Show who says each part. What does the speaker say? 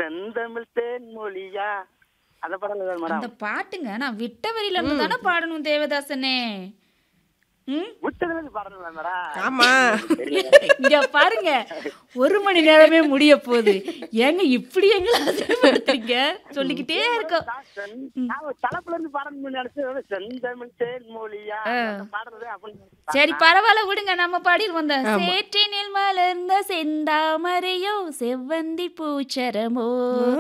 Speaker 1: செந்தமிழ் தேன்மொழியா அந்த படம் தான்
Speaker 2: அந்த
Speaker 1: மேடம்
Speaker 2: பாட்டுங்க நான் விட்ட வரியில இருந்து தானே பாடணும் தேவதாசனே ம்
Speaker 1: விட்டதுல இருந்து பாடணும் மேடம்
Speaker 3: ஆமா
Speaker 2: இங்க பாருங்க ஒரு மணி நேரமே முடிய போகுது ஏங்க இப்படி எங்களை அதிகப்படுத்துறீங்க சொல்லிக்கிட்டே இருக்கோம்
Speaker 1: நான் செந்- நான் தலைப்புல இருந்து பாடணும்னு நினைச்சு செந்தமிழ் தேன்மொழியா அந்த பாடுறது அப்படின்னு
Speaker 2: சரி பரவாயில்ல விடுங்க நம்ம பாடிடுவோம் இந்த சேற்றினில் மலர்ந்த செந்தாமரையோ செவ்வந்தி பூச்சரமோ